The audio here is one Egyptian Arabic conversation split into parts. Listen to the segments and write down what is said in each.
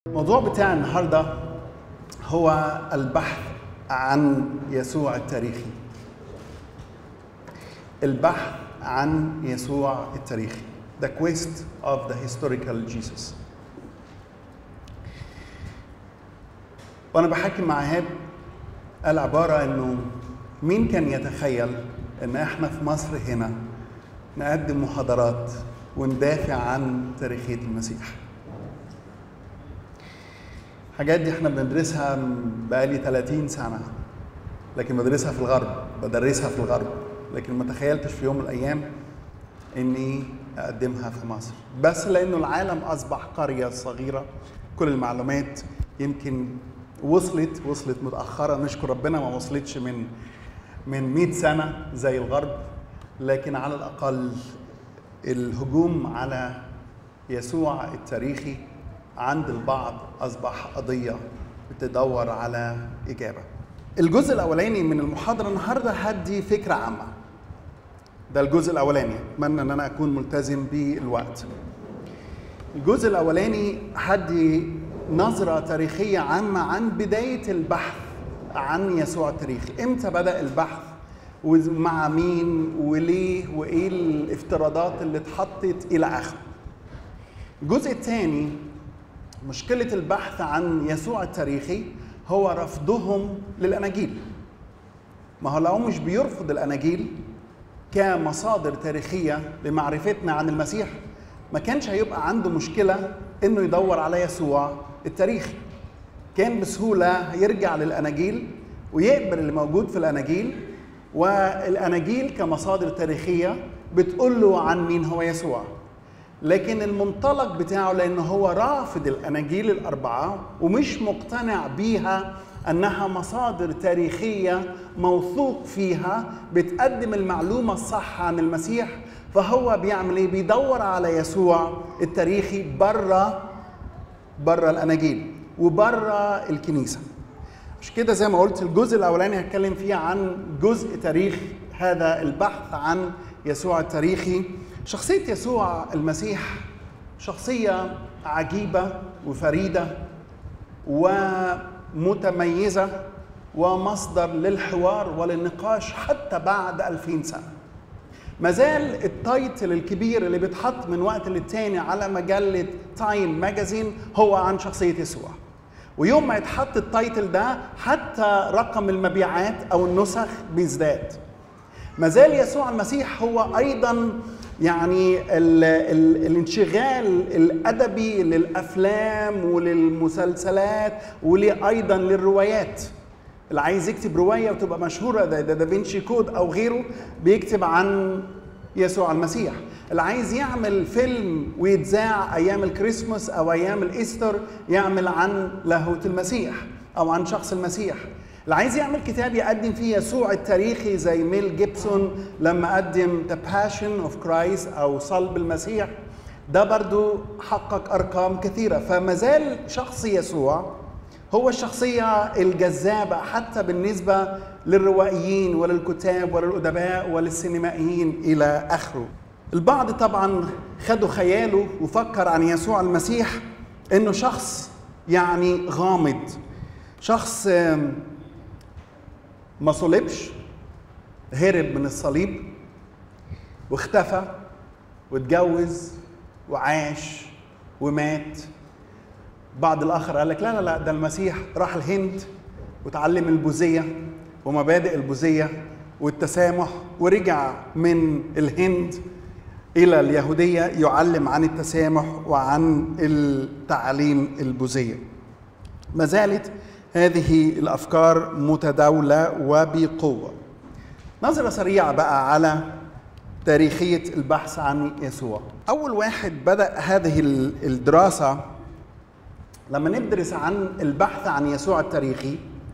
الموضوع بتاع النهارده هو البحث عن يسوع التاريخي البحث عن يسوع التاريخي The quest of the historical Jesus وانا بحكي مع هاب قال عباره انه مين كان يتخيل ان احنا في مصر هنا نقدم محاضرات وندافع عن تاريخيه المسيح الحاجات دي احنا بندرسها بقالي 30 سنه لكن بدرسها في الغرب بدرسها في الغرب لكن ما تخيلتش في يوم من الايام اني اقدمها في مصر بس لانه العالم اصبح قريه صغيره كل المعلومات يمكن وصلت وصلت متاخره نشكر ربنا ما وصلتش من من 100 سنه زي الغرب لكن على الاقل الهجوم على يسوع التاريخي عند البعض اصبح قضيه بتدور على اجابه. الجزء الاولاني من المحاضره النهارده هدي فكره عامه. ده الجزء الاولاني اتمنى ان انا اكون ملتزم بالوقت. الجزء الاولاني هدي نظره تاريخيه عامه عن بدايه البحث عن يسوع التاريخي، امتى بدا البحث ومع مين وليه وايه الافتراضات اللي اتحطت الى اخره. الجزء الثاني مشكلة البحث عن يسوع التاريخي هو رفضهم للأناجيل ما هو لو مش بيرفض الأناجيل كمصادر تاريخية لمعرفتنا عن المسيح ما كانش هيبقى عنده مشكلة إنه يدور على يسوع التاريخي كان بسهولة يرجع للأناجيل ويقبل اللي موجود في الأناجيل والأناجيل كمصادر تاريخية بتقول له عن مين هو يسوع لكن المنطلق بتاعه لانه هو رافض الاناجيل الاربعه ومش مقتنع بيها انها مصادر تاريخيه موثوق فيها بتقدم المعلومه الصح عن المسيح فهو بيعمل ايه؟ بيدور على يسوع التاريخي بره بره الاناجيل وبره الكنيسه. مش كده زي ما قلت الجزء الاولاني هتكلم فيه عن جزء تاريخ هذا البحث عن يسوع التاريخي شخصية يسوع المسيح شخصية عجيبة وفريدة ومتميزة ومصدر للحوار وللنقاش حتى بعد ألفين سنة ما زال التايتل الكبير اللي بيتحط من وقت للتاني على مجلة تايم ماجازين هو عن شخصية يسوع ويوم ما يتحط التايتل ده حتى رقم المبيعات أو النسخ بيزداد ما زال يسوع المسيح هو أيضا يعني ال ال الانشغال الادبي للافلام وللمسلسلات وايضا للروايات اللي عايز يكتب روايه وتبقى مشهوره ده ده دافنشي كود او غيره بيكتب عن يسوع المسيح اللي عايز يعمل فيلم ويتذاع ايام الكريسماس او ايام الايستر يعمل عن لاهوت المسيح او عن شخص المسيح اللي عايز يعمل كتاب يقدم فيه يسوع التاريخي زي ميل جيبسون لما قدم The Passion of Christ أو صلب المسيح ده برضو حقق أرقام كثيرة فما زال شخص يسوع هو الشخصية الجذابة حتى بالنسبة للروائيين وللكتاب وللأدباء وللسينمائيين إلى آخره البعض طبعا خدوا خياله وفكر عن يسوع المسيح انه شخص يعني غامض شخص ما صلبش هرب من الصليب واختفى واتجوز وعاش ومات بعض الاخر قال لك لا لا لا ده المسيح راح الهند وتعلم البوذيه ومبادئ البوذيه والتسامح ورجع من الهند الى اليهوديه يعلم عن التسامح وعن التعاليم البوذيه ما زالت هذه الافكار متداوله وبقوه. نظره سريعه بقى على تاريخيه البحث عن يسوع. اول واحد بدا هذه الدراسه لما ندرس عن البحث عن يسوع التاريخي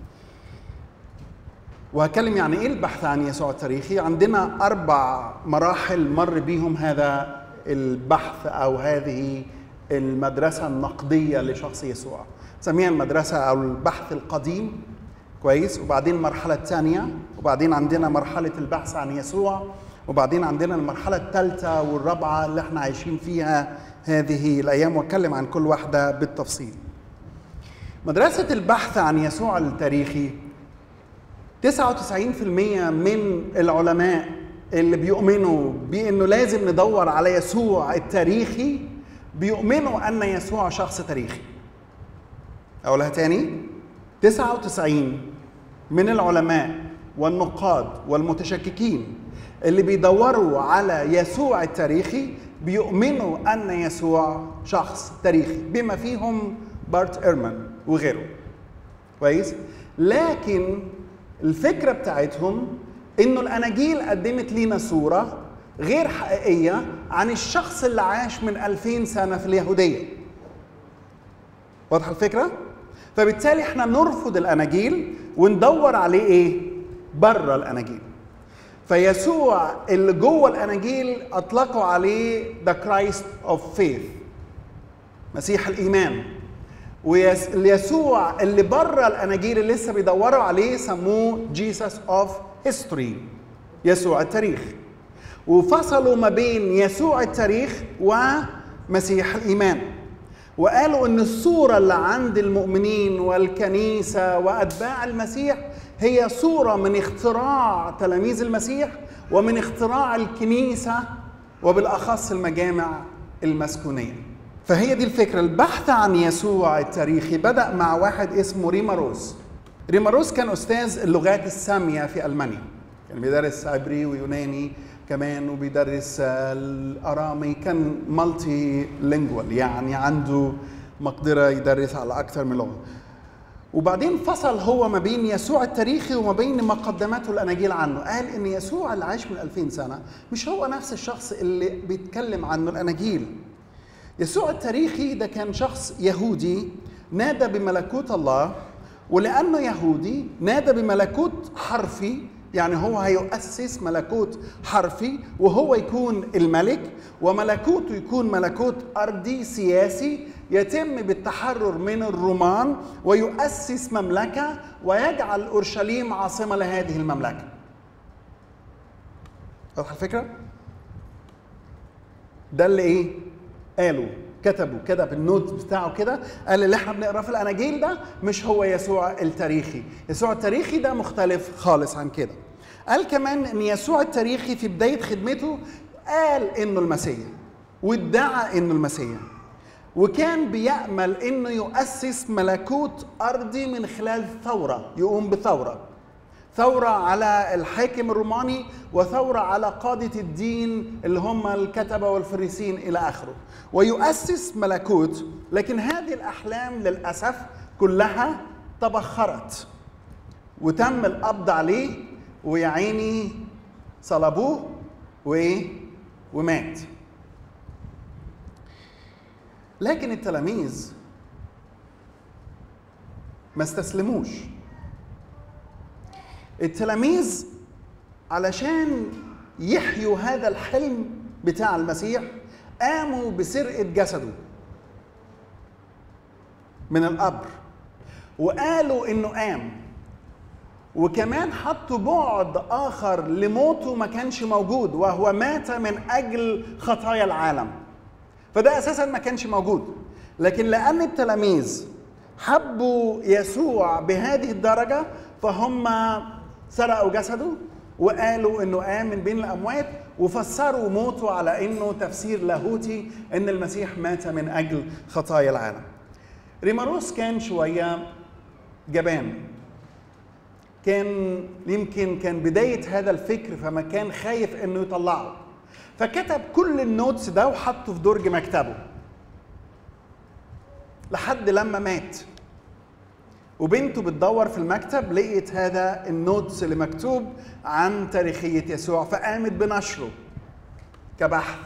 وهكلم يعني ايه البحث عن يسوع التاريخي عندنا اربع مراحل مر بيهم هذا البحث او هذه المدرسه النقديه لشخص يسوع نسميها المدرسة أو البحث القديم كويس وبعدين المرحلة الثانية وبعدين عندنا مرحلة البحث عن يسوع وبعدين عندنا المرحلة الثالثة والرابعة اللي احنا عايشين فيها هذه الأيام وأتكلم عن كل واحدة بالتفصيل مدرسة البحث عن يسوع التاريخي 99% من العلماء اللي بيؤمنوا بانه لازم ندور على يسوع التاريخي بيؤمنوا ان يسوع شخص تاريخي اقولها تاني 99 من العلماء والنقاد والمتشككين اللي بيدوروا على يسوع التاريخي بيؤمنوا ان يسوع شخص تاريخي بما فيهم بارت ايرمان وغيره كويس لكن الفكره بتاعتهم انه الاناجيل قدمت لينا صوره غير حقيقيه عن الشخص اللي عاش من 2000 سنه في اليهوديه واضحه الفكره فبالتالي احنا نرفض الاناجيل وندور عليه ايه بره الاناجيل فيسوع اللي جوه الاناجيل اطلقوا عليه ذا كرايست اوف فيث مسيح الايمان ويسوع اللي بره الاناجيل اللي لسه بيدوروا عليه سموه جيسس اوف هيستوري يسوع التاريخ وفصلوا ما بين يسوع التاريخ ومسيح الايمان وقالوا ان الصوره اللي عند المؤمنين والكنيسه واتباع المسيح هي صوره من اختراع تلاميذ المسيح ومن اختراع الكنيسه وبالاخص المجامع المسكونيه فهي دي الفكره البحث عن يسوع التاريخي بدا مع واحد اسمه ريماروس ريماروس كان استاذ اللغات الساميه في المانيا كان بيدرس عبري ويوناني كمان وبيدرس الارامي كان مالتي لينجوال يعني عنده مقدره يدرس على اكثر من لغه وبعدين فصل هو ما بين يسوع التاريخي وما بين ما قدمته الاناجيل عنه قال ان يسوع اللي عاش من 2000 سنه مش هو نفس الشخص اللي بيتكلم عنه الاناجيل يسوع التاريخي ده كان شخص يهودي نادى بملكوت الله ولانه يهودي نادى بملكوت حرفي يعني هو هيؤسس ملكوت حرفي وهو يكون الملك وملكوته يكون ملكوت ارضي سياسي يتم بالتحرر من الرومان ويؤسس مملكه ويجعل اورشليم عاصمه لهذه المملكه. واضحه الفكره؟ ده اللي ايه؟ قالوا كتبوا كده بالنوت بتاعه كده قال اللي احنا بنقراه في الاناجيل ده مش هو يسوع التاريخي يسوع التاريخي ده مختلف خالص عن كده قال كمان ان يسوع التاريخي في بدايه خدمته قال انه المسيح وادعى انه المسيح وكان بيأمل انه يؤسس ملكوت ارضي من خلال ثوره يقوم بثوره ثورة على الحاكم الروماني وثورة على قادة الدين اللي هم الكتبة والفريسين إلى آخره ويؤسس ملكوت لكن هذه الأحلام للأسف كلها تبخرت وتم القبض عليه ويا عيني صلبوه وإيه ومات لكن التلاميذ ما استسلموش التلاميذ علشان يحيوا هذا الحلم بتاع المسيح قاموا بسرقة جسده من القبر وقالوا انه قام وكمان حطوا بعد اخر لموته ما كانش موجود وهو مات من اجل خطايا العالم فده اساسا ما كانش موجود لكن لان التلاميذ حبوا يسوع بهذه الدرجه فهم سرقوا جسده وقالوا انه قام من بين الاموات وفسروا موته على انه تفسير لاهوتي ان المسيح مات من اجل خطايا العالم. ريماروس كان شويه جبان. كان يمكن كان بدايه هذا الفكر فما كان خايف انه يطلعه. فكتب كل النوتس ده وحطه في درج مكتبه. لحد لما مات. وبنته بتدور في المكتب لقيت هذا النوتس اللي مكتوب عن تاريخية يسوع فقامت بنشره كبحث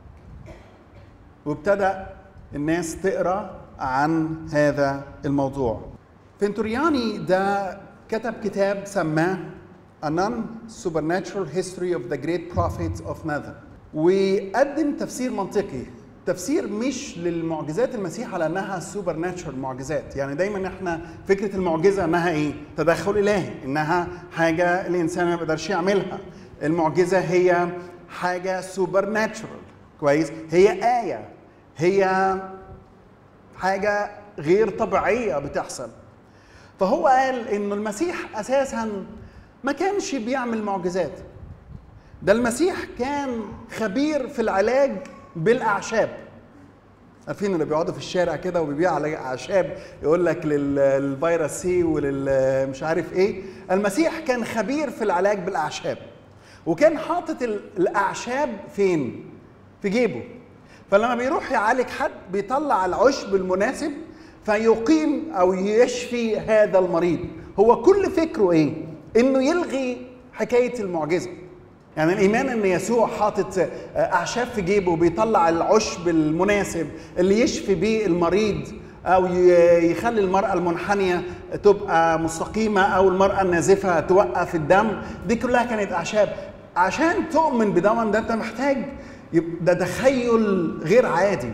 وابتدى الناس تقرا عن هذا الموضوع فنتورياني ده كتب كتاب سماه A Non-Supernatural History of the Great Prophets of Nathan وقدم تفسير منطقي تفسير مش للمعجزات المسيح على انها سوبر ناتشرال معجزات يعني دايما احنا فكره المعجزه انها ايه تدخل الهي انها حاجه الانسان ما بيقدرش يعملها المعجزه هي حاجه سوبر ناتشرال كويس هي ايه هي حاجه غير طبيعيه بتحصل فهو قال انه المسيح اساسا ما كانش بيعمل معجزات ده المسيح كان خبير في العلاج بالاعشاب عارفين اللي بيقعدوا في الشارع كده وبيبيع على اعشاب يقول لك للفيروس سي وللمش عارف ايه المسيح كان خبير في العلاج بالاعشاب وكان حاطط الاعشاب فين في جيبه فلما بيروح يعالج حد بيطلع العشب المناسب فيقيم او يشفي هذا المريض هو كل فكره ايه انه يلغي حكايه المعجزه يعني الايمان ان يسوع حاطط اعشاب في جيبه بيطلع العشب المناسب اللي يشفي بيه المريض او يخلي المراه المنحنيه تبقى مستقيمه او المراه النازفه توقف الدم دي كلها كانت اعشاب عشان تؤمن بدون ده انت محتاج ده تخيل غير عادي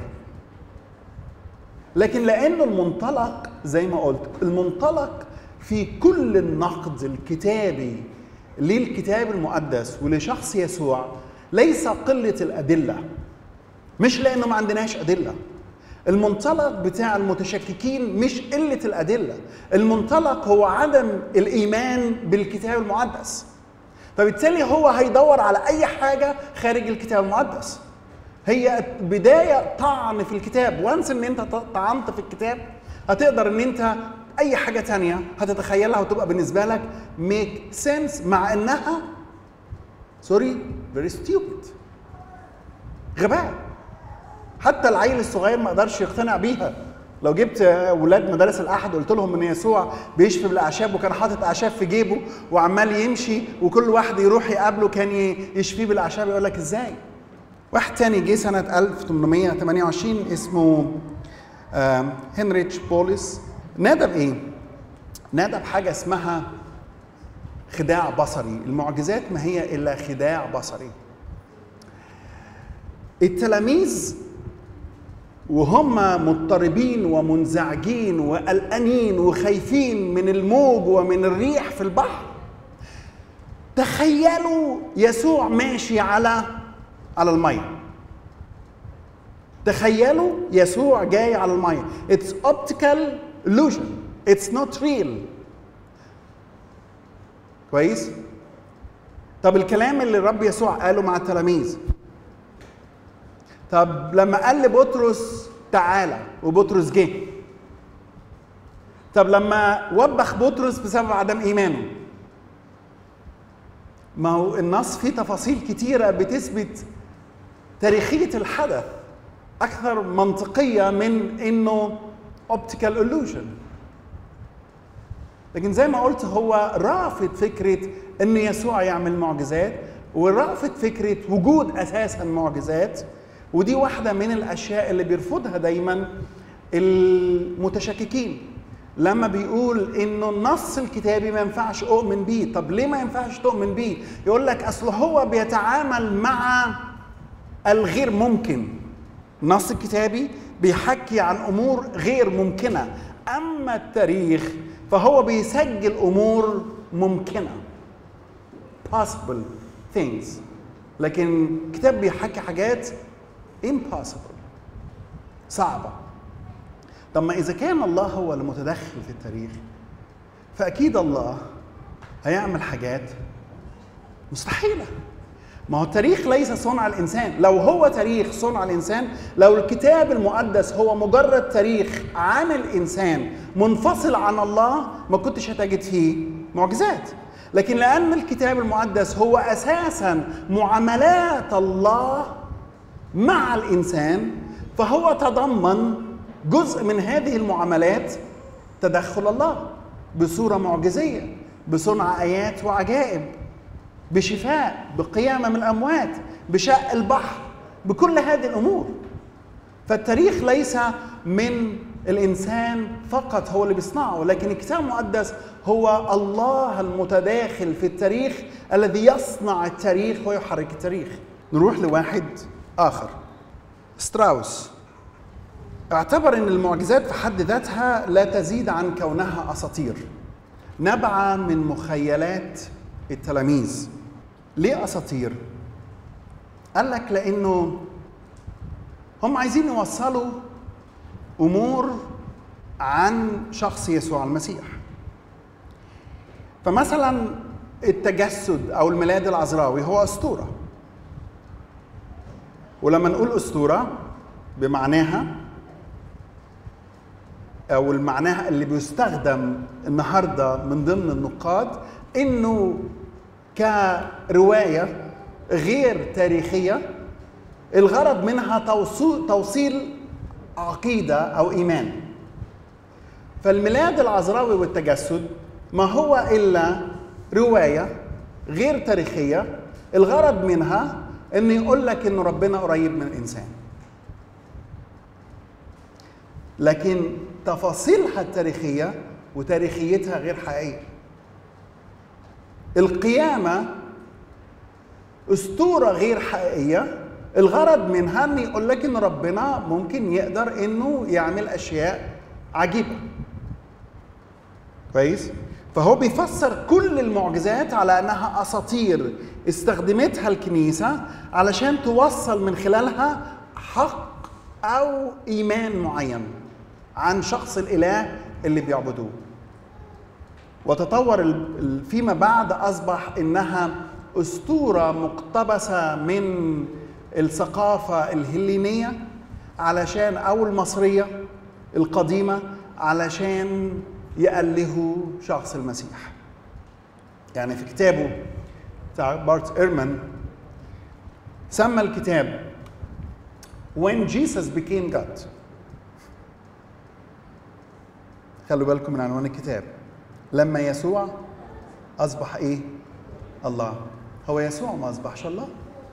لكن لانه المنطلق زي ما قلت المنطلق في كل النقد الكتابي للكتاب المقدس ولشخص يسوع ليس قله الادله مش لانه ما عندناش ادله المنطلق بتاع المتشككين مش قله الادله المنطلق هو عدم الايمان بالكتاب المقدس فبالتالي هو هيدور على اي حاجه خارج الكتاب المقدس هي بدايه طعن في الكتاب وانس ان انت طعنت في الكتاب هتقدر ان انت اي حاجه تانية هتتخيلها وتبقى بالنسبه لك ميك سنس مع انها سوري فيري ستيوبid غباء حتى العيل الصغير ما قدرش يقتنع بيها لو جبت ولاد مدارس الاحد وقلت لهم ان يسوع بيشفي بالاعشاب وكان حاطط اعشاب في جيبه وعمال يمشي وكل واحد يروح يقابله كان يشفيه بالاعشاب يقول لك ازاي واحد تاني جه سنة 1828 اسمه هنريتش بوليس نادى بإيه؟ نادى بحاجة اسمها خداع بصري المعجزات ما هي إلا خداع بصري التلاميذ وهم مضطربين ومنزعجين وقلقانين وخايفين من الموج ومن الريح في البحر تخيلوا يسوع ماشي على على الميه تخيلوا يسوع جاي على الميه اتس اوبتيكال illusion اتس نوت ريل كويس طب الكلام اللي الرب يسوع قاله مع التلاميذ طب لما قال لبطرس تعالى وبطرس جه طب لما وبخ بطرس بسبب عدم ايمانه ما هو النص فيه تفاصيل كتيره بتثبت تاريخيه الحدث اكثر منطقيه من انه اوبتيكال illusion لكن زي ما قلت هو رافض فكره ان يسوع يعمل معجزات ورافض فكره وجود اساسا معجزات ودي واحده من الاشياء اللي بيرفضها دايما المتشككين لما بيقول انه النص الكتابي ما ينفعش اؤمن بيه طب ليه ما ينفعش تؤمن بيه يقول لك اصل هو بيتعامل مع الغير ممكن النص الكتابي بيحكي عن امور غير ممكنه اما التاريخ فهو بيسجل امور ممكنه possible things لكن الكتاب بيحكي حاجات impossible صعبه طب ما اذا كان الله هو المتدخل في التاريخ فاكيد الله هيعمل حاجات مستحيله ما هو التاريخ ليس صنع الانسان لو هو تاريخ صنع الانسان لو الكتاب المقدس هو مجرد تاريخ عن الانسان منفصل عن الله ما كنتش هتجد فيه معجزات لكن لان الكتاب المقدس هو اساسا معاملات الله مع الانسان فهو تضمن جزء من هذه المعاملات تدخل الله بصوره معجزيه بصنع ايات وعجائب بشفاء بقيامه من الاموات بشق البحر بكل هذه الامور فالتاريخ ليس من الانسان فقط هو اللي بيصنعه لكن الكتاب المقدس هو الله المتداخل في التاريخ الذي يصنع التاريخ ويحرك التاريخ نروح لواحد اخر ستراوس اعتبر ان المعجزات في حد ذاتها لا تزيد عن كونها اساطير نبع من مخيلات التلاميذ ليه اساطير قال لك لانه هم عايزين يوصلوا امور عن شخص يسوع المسيح فمثلا التجسد او الميلاد العذراوي هو اسطوره ولما نقول اسطوره بمعناها او المعناها اللي بيستخدم النهارده من ضمن النقاد انه كروايه غير تاريخيه الغرض منها توصيل عقيده او ايمان فالميلاد العذراوي والتجسد ما هو الا روايه غير تاريخيه الغرض منها ان يقول لك ان ربنا قريب من الانسان لكن تفاصيلها التاريخيه وتاريخيتها غير حقيقيه القيامه اسطوره غير حقيقيه الغرض منها ان يقول لك ان ربنا ممكن يقدر انه يعمل اشياء عجيبه كويس فهو بيفسر كل المعجزات على انها اساطير استخدمتها الكنيسه علشان توصل من خلالها حق او ايمان معين عن شخص الاله اللي بيعبدوه وتطور فيما بعد اصبح انها اسطوره مقتبسه من الثقافه الهلينيه علشان او المصريه القديمه علشان يألهوا شخص المسيح يعني في كتابه بتاع بارت إيرمان سمى الكتاب When Jesus became God خلوا بالكم من عنوان الكتاب لما يسوع أصبح إيه؟ الله هو يسوع ما أصبحش الله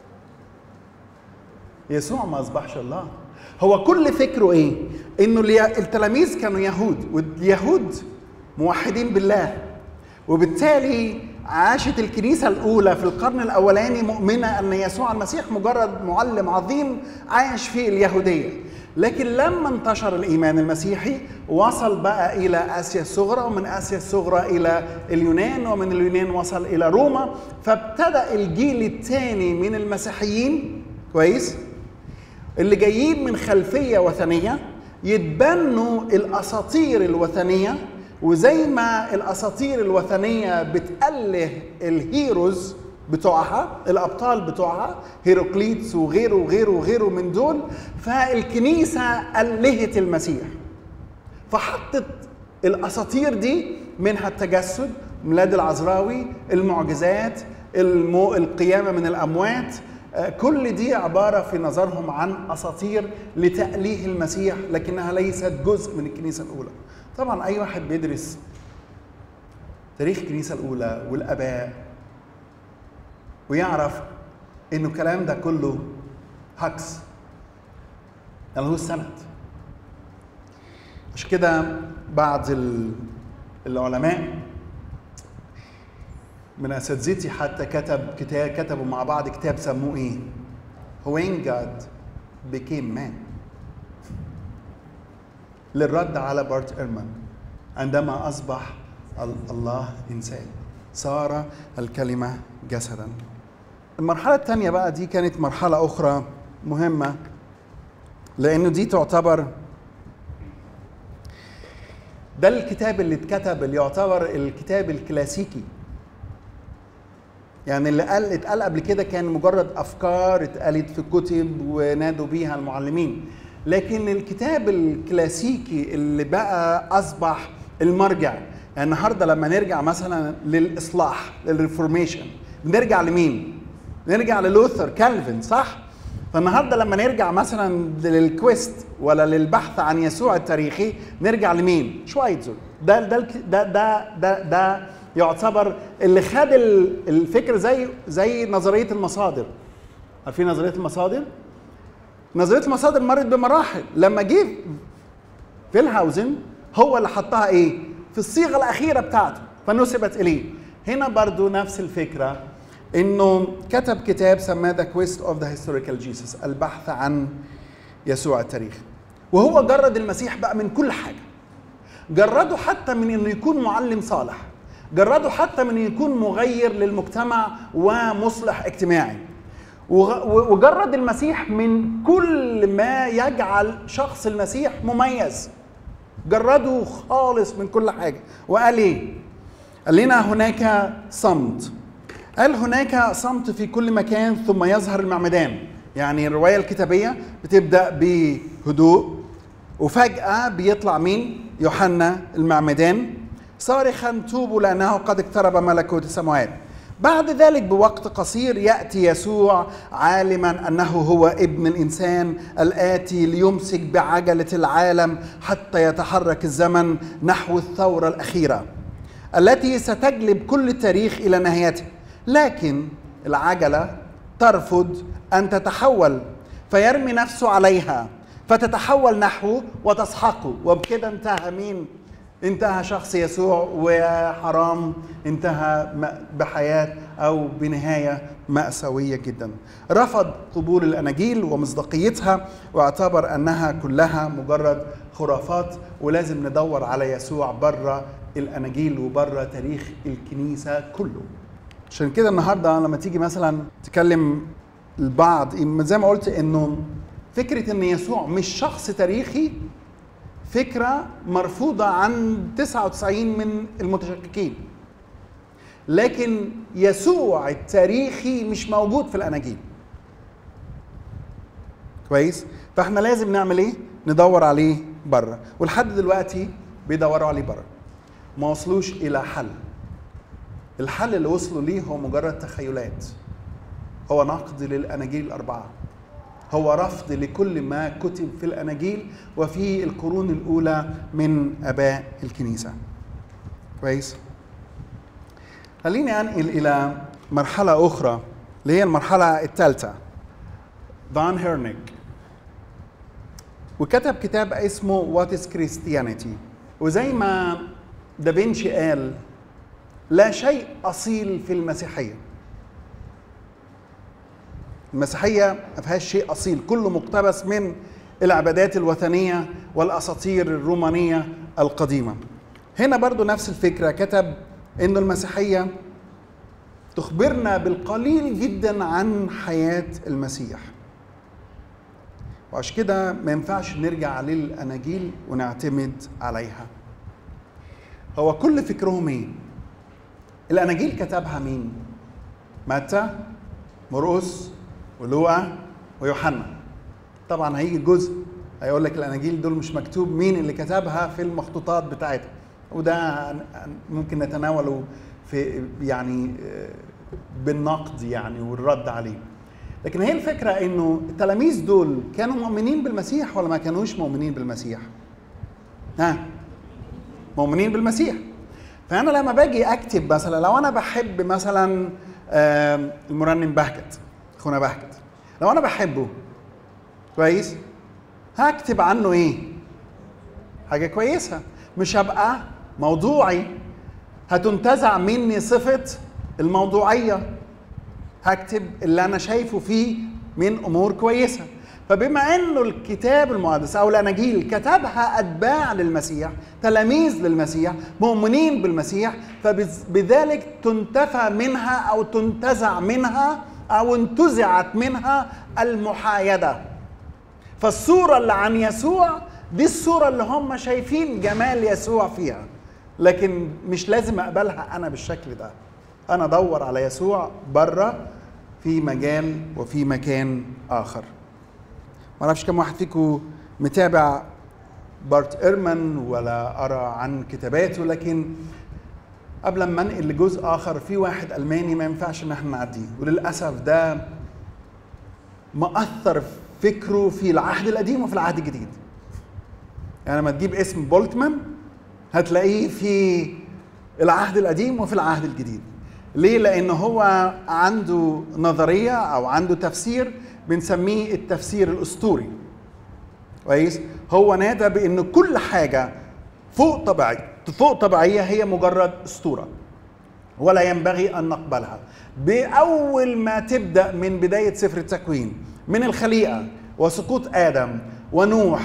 يسوع ما أصبحش الله هو كل فكره ايه؟ انه التلاميذ كانوا يهود واليهود موحدين بالله وبالتالي عاشت الكنيسه الاولى في القرن الاولاني مؤمنه ان يسوع المسيح مجرد معلم عظيم عايش في اليهوديه لكن لما انتشر الايمان المسيحي وصل بقى الى اسيا الصغرى ومن اسيا الصغرى الى اليونان ومن اليونان وصل الى روما فابتدا الجيل الثاني من المسيحيين كويس اللي جايين من خلفيه وثنيه يتبنوا الاساطير الوثنيه وزي ما الاساطير الوثنيه بتاله الهيروز بتوعها الابطال بتوعها هيروكليتس وغيره وغيره وغيره من دول فالكنيسه الهت المسيح فحطت الاساطير دي منها التجسد ميلاد العذراوي المعجزات المو... القيامه من الاموات كل دي عبارة في نظرهم عن أساطير لتأليه المسيح لكنها ليست جزء من الكنيسة الأولى طبعا أي واحد بيدرس تاريخ الكنيسة الأولى والآباء ويعرف إنه الكلام ده كله هكس هو السند مش كده بعض العلماء من اساتذتي حتى كتب كتاب كتبوا مع بعض كتاب سموه ايه؟ When God became man للرد على بارت إيرمان عندما أصبح الله إنسان صار الكلمة جسدا المرحلة الثانية بقى دي كانت مرحلة أخرى مهمة لأنه دي تعتبر ده الكتاب اللي اتكتب اللي يعتبر الكتاب الكلاسيكي يعني اللي قال اتقال قبل كده كان مجرد افكار اتقالت في الكتب ونادوا بيها المعلمين لكن الكتاب الكلاسيكي اللي بقى اصبح المرجع يعني النهارده لما نرجع مثلا للاصلاح للريفورميشن بنرجع لمين؟ نرجع للوثر كالفن صح؟ فالنهارده لما نرجع مثلا للكويست ولا للبحث عن يسوع التاريخي نرجع لمين؟ شوايتزر ده ده ده ده ده, ده يعتبر اللي خد الفكر زي زي نظريه المصادر عارفين نظريه المصادر نظريه المصادر مرت بمراحل لما جه فيلهاوزن هو اللي حطها ايه في الصيغه الاخيره بتاعته فنسبت اليه هنا برضو نفس الفكره انه كتب كتاب سماه ذا كويست اوف ذا هيستوريكال جيسس البحث عن يسوع التاريخ وهو جرد المسيح بقى من كل حاجه جرده حتى من انه يكون معلم صالح جرده حتى من يكون مغير للمجتمع ومصلح اجتماعي وجرد المسيح من كل ما يجعل شخص المسيح مميز جرده خالص من كل حاجه وقال ايه قال لنا هناك صمت قال هناك صمت في كل مكان ثم يظهر المعمدان يعني الروايه الكتابيه بتبدا بهدوء وفجاه بيطلع مين يوحنا المعمدان صارخا توبوا لانه قد اقترب ملكوت السماوات بعد ذلك بوقت قصير ياتي يسوع عالما انه هو ابن الانسان الاتي ليمسك بعجله العالم حتى يتحرك الزمن نحو الثوره الاخيره التي ستجلب كل التاريخ الى نهايته لكن العجله ترفض ان تتحول فيرمي نفسه عليها فتتحول نحوه وتسحقه وبكده انتهى مين انتهى شخص يسوع وحرام انتهى بحياة أو بنهاية مأساوية جدا رفض قبول الأناجيل ومصداقيتها واعتبر أنها كلها مجرد خرافات ولازم ندور على يسوع بره الأناجيل وبره تاريخ الكنيسة كله عشان كده النهاردة لما تيجي مثلا تكلم البعض زي ما قلت انه فكرة ان يسوع مش شخص تاريخي فكرة مرفوضة عن 99 من المتشككين لكن يسوع التاريخي مش موجود في الأناجيل كويس فاحنا لازم نعمل ايه ندور عليه بره ولحد دلوقتي بيدوروا عليه بره ما وصلوش الى حل الحل اللي وصلوا ليه هو مجرد تخيلات هو نقد للاناجيل الاربعه هو رفض لكل ما كتب في الاناجيل وفي القرون الاولى من اباء الكنيسه كويس خليني انقل الى مرحله اخرى اللي هي المرحله الثالثه فان هيرنيك وكتب كتاب اسمه وات از كريستيانيتي وزي ما دافنشي قال لا شيء اصيل في المسيحيه المسيحيه ما فيهاش شيء اصيل كله مقتبس من العبادات الوثنيه والاساطير الرومانيه القديمه هنا برضو نفس الفكره كتب ان المسيحيه تخبرنا بالقليل جدا عن حياه المسيح وعشان كده ما ينفعش نرجع للاناجيل ونعتمد عليها هو كل فكرهم ايه الاناجيل كتبها مين متى مرقس ولوقا ويوحنا طبعا هيجي جزء هيقول لك الاناجيل دول مش مكتوب مين اللي كتبها في المخطوطات بتاعتها وده ممكن نتناوله في يعني بالنقد يعني والرد عليه لكن هي الفكره انه التلاميذ دول كانوا مؤمنين بالمسيح ولا ما كانوش مؤمنين بالمسيح ها مؤمنين بالمسيح فانا لما باجي اكتب مثلا لو انا بحب مثلا المرنم بهجت اخونا بهجت لو انا بحبه كويس هكتب عنه ايه حاجه كويسه مش هبقى موضوعي هتنتزع مني صفه الموضوعيه هكتب اللي انا شايفه فيه من امور كويسه فبما انه الكتاب المقدس او الاناجيل كتبها اتباع للمسيح تلاميذ للمسيح مؤمنين بالمسيح فبذلك تنتفى منها او تنتزع منها او انتزعت منها المحايده فالصوره اللي عن يسوع دي الصوره اللي هم شايفين جمال يسوع فيها لكن مش لازم اقبلها انا بالشكل ده انا ادور على يسوع بره في مجال وفي مكان اخر ما اعرفش كم واحد فيكم متابع بارت ايرمان ولا ارى عن كتاباته لكن قبل ما انقل لجزء اخر في واحد الماني ما ينفعش ان احنا نعديه وللاسف ده مأثر فكره في العهد القديم وفي العهد الجديد يعني لما تجيب اسم بولتمان هتلاقيه في العهد القديم وفي العهد الجديد ليه لان هو عنده نظريه او عنده تفسير بنسميه التفسير الاسطوري كويس هو نادى بان كل حاجه فوق طبيعي فوق طبيعيه هي مجرد اسطوره ولا ينبغي ان نقبلها باول ما تبدا من بدايه سفر التكوين من الخليقه وسقوط ادم ونوح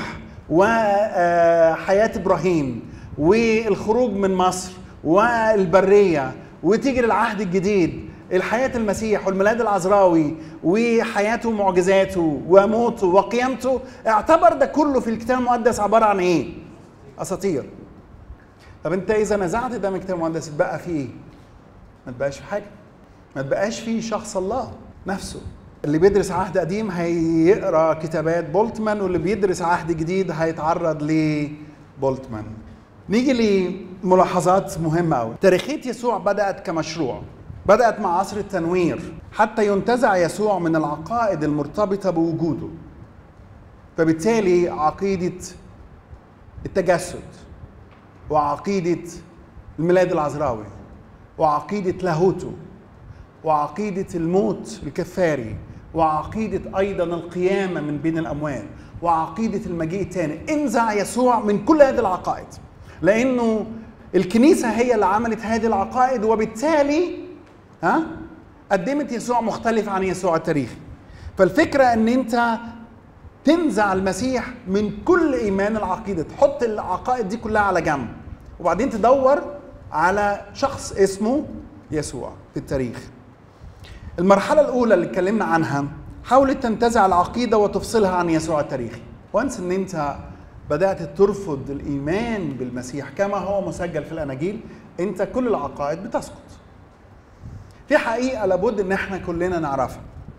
وحياه ابراهيم والخروج من مصر والبريه وتيجي للعهد الجديد الحياة المسيح والميلاد العذراوي وحياته ومعجزاته وموته وقيامته اعتبر ده كله في الكتاب المقدس عبارة عن ايه؟ اساطير طب انت اذا نزعت ده من الكتاب المقدس اتبقى فيه ايه؟ ما تبقاش في حاجه ما تبقاش فيه شخص الله نفسه اللي بيدرس عهد قديم هيقرا كتابات بولتمان واللي بيدرس عهد جديد هيتعرض لبولتمان نيجي لملاحظات مهمة أوي تاريخية يسوع بدأت كمشروع بدأت مع عصر التنوير حتى ينتزع يسوع من العقائد المرتبطة بوجوده فبالتالي عقيدة التجسد وعقيدة الميلاد العذراوي وعقيدة لاهوته وعقيدة الموت الكفاري وعقيدة أيضا القيامة من بين الأموات وعقيدة المجيء الثاني انزع يسوع من كل هذه العقائد لأنه الكنيسة هي اللي عملت هذه العقائد وبالتالي ها قدمت يسوع مختلف عن يسوع التاريخي فالفكرة ان انت تنزع المسيح من كل ايمان العقيدة تحط العقائد دي كلها على جنب وبعدين تدور على شخص اسمه يسوع في التاريخ المرحلة الأولى اللي اتكلمنا عنها حاولت تنتزع العقيدة وتفصلها عن يسوع التاريخي وانس ان انت بدأت ترفض الإيمان بالمسيح كما هو مسجل في الأناجيل انت كل العقائد بتسقط في حقيقة لابد ان احنا كلنا نعرفها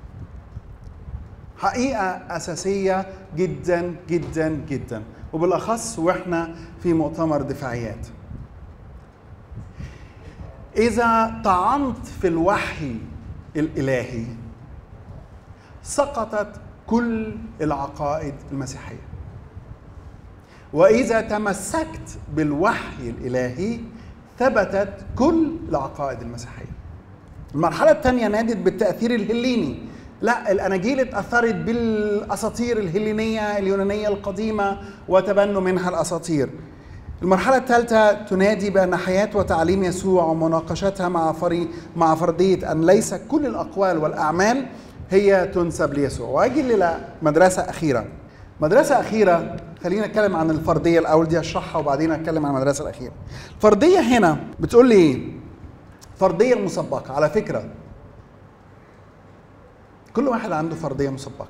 حقيقة أساسية جدا جدا جدا وبالأخص وإحنا في مؤتمر دفاعيات إذا طعنت في الوحي الإلهي سقطت كل العقائد المسيحية وإذا تمسكت بالوحي الإلهي ثبتت كل العقائد المسيحية المرحلة الثانية نادت بالتأثير الهليني لا الأناجيل اتأثرت بالأساطير الهلينية اليونانية القديمة وتبنوا منها الأساطير المرحلة الثالثة تنادي بأن حياة وتعليم يسوع ومناقشتها مع فري مع فرضية أن ليس كل الأقوال والأعمال هي تنسب ليسوع وأجي لمدرسة أخيرة مدرسة أخيرة خلينا نتكلم عن الفردية الأول دي أشرحها وبعدين أتكلم عن المدرسة الأخيرة الفردية هنا بتقول لي إيه؟ فرضية مسبقة على فكرة كل واحد عنده فرضية مسبقة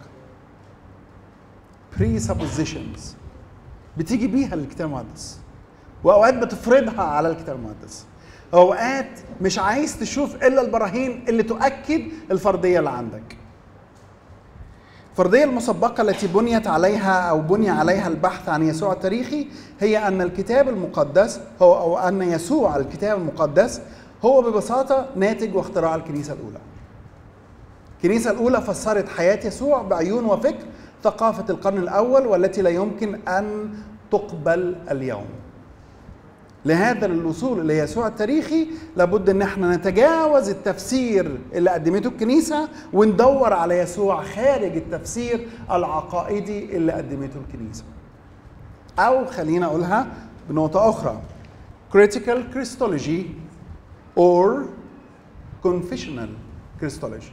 presuppositions بتيجي بيها الكتاب المقدس واوقات بتفرضها على الكتاب المقدس اوقات مش عايز تشوف الا البراهين اللي تؤكد الفرضيه اللي عندك الفرضيه المسبقه التي بنيت عليها او بني عليها البحث عن يسوع التاريخي هي ان الكتاب المقدس هو او ان يسوع الكتاب المقدس هو ببساطه ناتج واختراع الكنيسه الاولى الكنيسه الاولى فسرت حياه يسوع بعيون وفكر ثقافه القرن الاول والتي لا يمكن ان تقبل اليوم لهذا الوصول الى يسوع التاريخي لابد ان احنا نتجاوز التفسير اللي قدمته الكنيسه وندور على يسوع خارج التفسير العقائدي اللي قدمته الكنيسه. او خلينا اقولها بنقطه اخرى critical Christology or confessional Christology.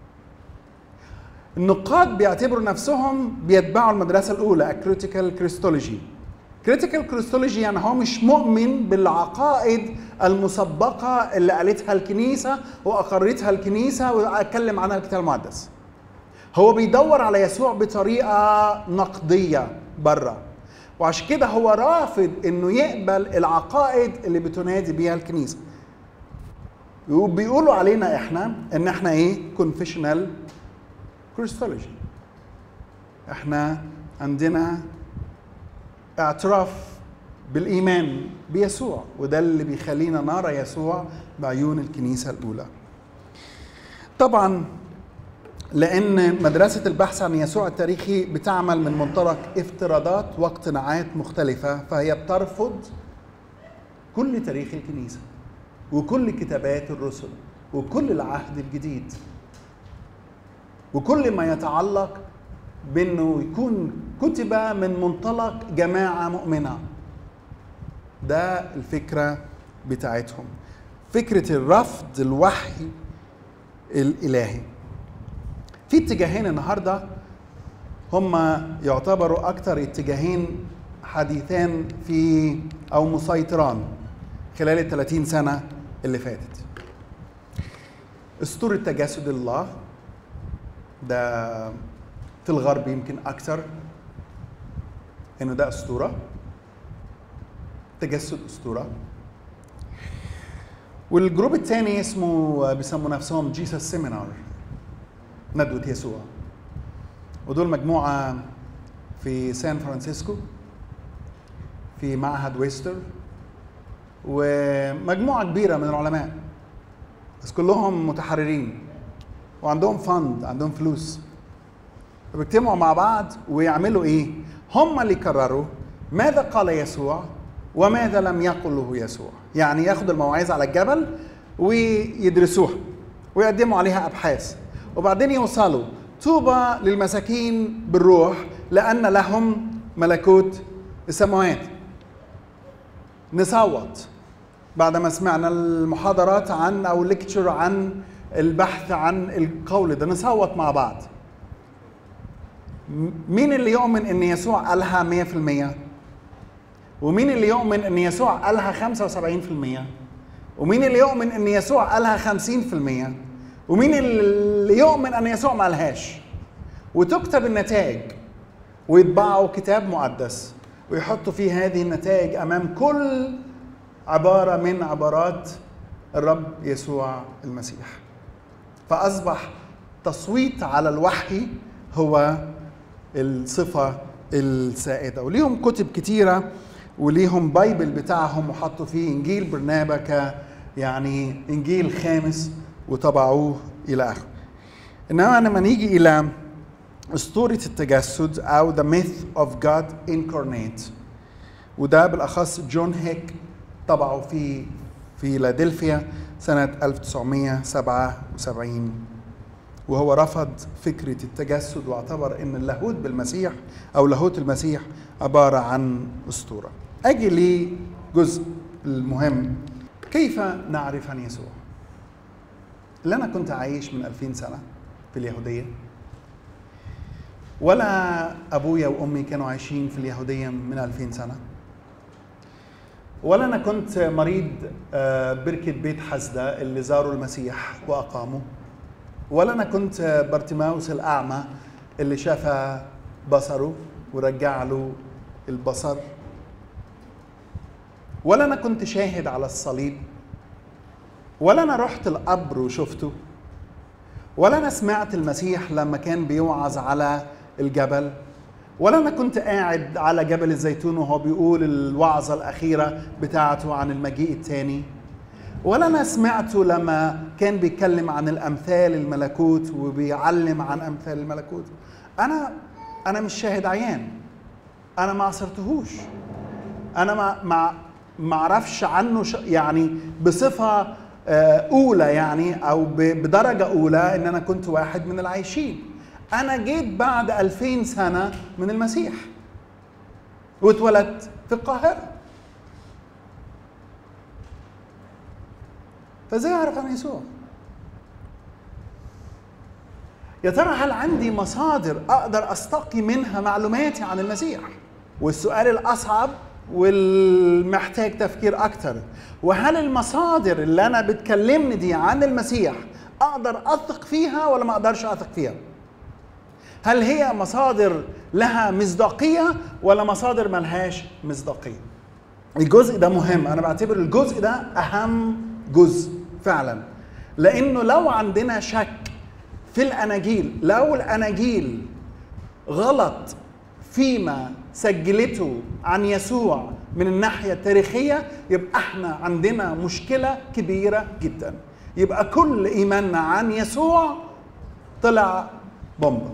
النقاد بيعتبروا نفسهم بيتبعوا المدرسه الاولى critical Christology كريتيكال كريستولوجي يعني هو مش مؤمن بالعقائد المسبقة اللي قالتها الكنيسة وأقرتها الكنيسة وأتكلم عنها الكتاب المقدس هو بيدور على يسوع بطريقة نقدية بره وعشان كده هو رافض انه يقبل العقائد اللي بتنادي بيها الكنيسة وبيقولوا علينا احنا ان احنا ايه كونفيشنال كريستولوجي احنا عندنا اعتراف بالايمان بيسوع وده اللي بيخلينا نرى يسوع بعيون الكنيسه الاولى. طبعا لان مدرسه البحث عن يسوع التاريخي بتعمل من منطلق افتراضات واقتناعات مختلفه فهي بترفض كل تاريخ الكنيسه وكل كتابات الرسل وكل العهد الجديد وكل ما يتعلق بانه يكون كتب من منطلق جماعه مؤمنه ده الفكره بتاعتهم فكره الرفض الوحي الالهي في اتجاهين النهارده هم يعتبروا اكثر اتجاهين حديثان في او مسيطران خلال ال 30 سنه اللي فاتت اسطوره تجسد الله ده في الغرب يمكن اكثر انه ده اسطوره تجسد اسطوره والجروب الثاني اسمه بيسموا نفسهم جيسس سيمينار ندوه يسوع ودول مجموعه في سان فرانسيسكو في معهد ويستر ومجموعه كبيره من العلماء بس كلهم متحررين وعندهم فند عندهم فلوس فبيجتمعوا مع بعض ويعملوا ايه هم اللي يقرروا ماذا قال يسوع وماذا لم يقله يسوع يعني ياخدوا المواعظ على الجبل ويدرسوها ويقدموا عليها ابحاث وبعدين يوصلوا طوبى للمساكين بالروح لان لهم ملكوت السماوات نصوت بعد ما سمعنا المحاضرات عن او ليكتشر عن البحث عن القول ده نصوت مع بعض مين اللي يؤمن ان يسوع قالها 100% ومين اللي يؤمن ان يسوع قالها 75% ومين اللي يؤمن ان يسوع قالها 50% ومين اللي يؤمن ان يسوع ما قالهاش وتكتب النتائج ويطبعوا كتاب مقدس ويحطوا فيه هذه النتائج امام كل عباره من عبارات الرب يسوع المسيح فاصبح تصويت على الوحي هو الصفه السائده وليهم كتب كتيره وليهم بايبل بتاعهم وحطوا فيه انجيل برنابا ك يعني انجيل خامس وطبعوه الى اخره انما لما نيجي الى اسطوره التجسد او the myth of God incarnate وده بالاخص جون هيك طبعه في فيلادلفيا سنه 1977 وهو رفض فكرة التجسد واعتبر أن اللاهوت بالمسيح أو لاهوت المسيح عبارة عن أسطورة أجي لجزء المهم كيف نعرف عن يسوع اللي أنا كنت عايش من 2000 سنة في اليهودية ولا أبويا وأمي كانوا عايشين في اليهودية من 2000 سنة ولا أنا كنت مريض بركة بيت حسدة اللي زاروا المسيح وأقاموا ولا انا كنت بارتيماوس الاعمى اللي شاف بصره ورجع له البصر ولا انا كنت شاهد على الصليب ولا انا رحت القبر وشفته ولا انا سمعت المسيح لما كان بيوعظ على الجبل ولا انا كنت قاعد على جبل الزيتون وهو بيقول الوعظه الاخيره بتاعته عن المجيء الثاني ولا انا سمعته لما كان بيتكلم عن الامثال الملكوت وبيعلم عن امثال الملكوت انا انا مش شاهد عيان انا ما عصرتهوش انا ما ما ما اعرفش عنه يعني بصفه اولى يعني او بدرجه اولى ان انا كنت واحد من العايشين انا جيت بعد 2000 سنه من المسيح واتولدت في القاهره فازاي اعرف عن يسوع؟ يا ترى هل عندي مصادر اقدر استقي منها معلوماتي عن المسيح؟ والسؤال الاصعب والمحتاج تفكير اكتر وهل المصادر اللي انا بتكلمني دي عن المسيح اقدر اثق فيها ولا ما اقدرش اثق فيها؟ هل هي مصادر لها مصداقيه ولا مصادر ملهاش مصداقيه؟ الجزء ده مهم انا بعتبر الجزء ده اهم جزء فعلا لانه لو عندنا شك في الاناجيل لو الاناجيل غلط فيما سجلته عن يسوع من الناحيه التاريخيه يبقى احنا عندنا مشكله كبيره جدا يبقى كل ايماننا عن يسوع طلع بومبا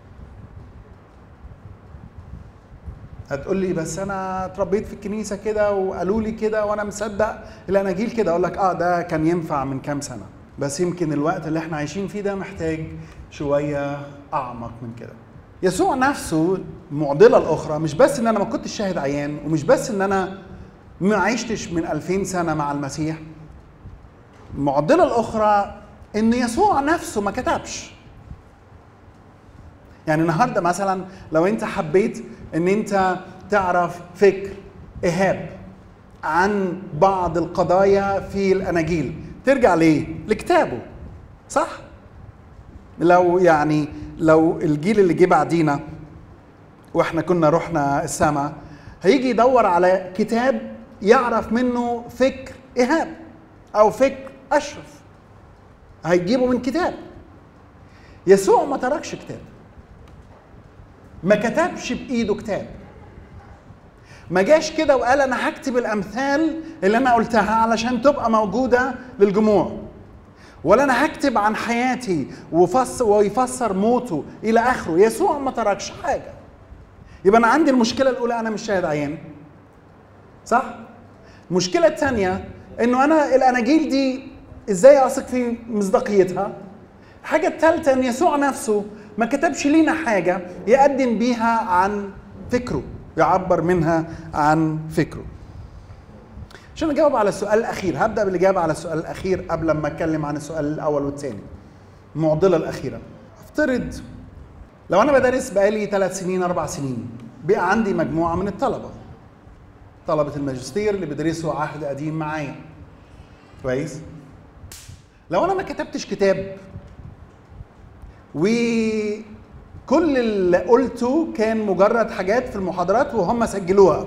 هتقول لي بس انا اتربيت في الكنيسه كده وقالوا لي كده وانا مصدق الاناجيل كده اقول لك اه ده كان ينفع من كام سنه بس يمكن الوقت اللي احنا عايشين فيه ده محتاج شويه اعمق من كده يسوع نفسه المعضله الاخرى مش بس ان انا ما كنتش شاهد عيان ومش بس ان انا ما عشتش من 2000 سنه مع المسيح المعضله الاخرى ان يسوع نفسه ما كتبش يعني النهارده مثلا لو انت حبيت ان انت تعرف فكر ايهاب عن بعض القضايا في الاناجيل ترجع ليه لكتابه صح لو يعني لو الجيل اللي جه بعدينا واحنا كنا رحنا السماء هيجي يدور على كتاب يعرف منه فكر ايهاب او فكر اشرف هيجيبه من كتاب يسوع ما تركش كتاب ما كتبش بايده كتاب ما جاش كده وقال انا هكتب الامثال اللي انا قلتها علشان تبقى موجوده للجموع ولا انا هكتب عن حياتي وفص ويفسر موته الى اخره يسوع ما تركش حاجه يبقى انا عندي المشكله الاولى انا مش شاهد عيان صح المشكله الثانيه انه انا الاناجيل دي ازاي اثق في مصداقيتها الحاجه الثالثه ان يسوع نفسه ما كتبش لينا حاجه يقدم بيها عن فكره يعبر منها عن فكره عشان اجاوب على السؤال الاخير هبدا بالاجابه على السؤال الاخير قبل ما اتكلم عن السؤال الاول والثاني المعضله الاخيره افترض لو انا بدرس بقالي ثلاث سنين اربع سنين بقى عندي مجموعه من الطلبه طلبه الماجستير اللي بيدرسوا عهد قديم معايا كويس لو انا ما كتبتش كتاب وكل اللي قلته كان مجرد حاجات في المحاضرات وهم سجلوها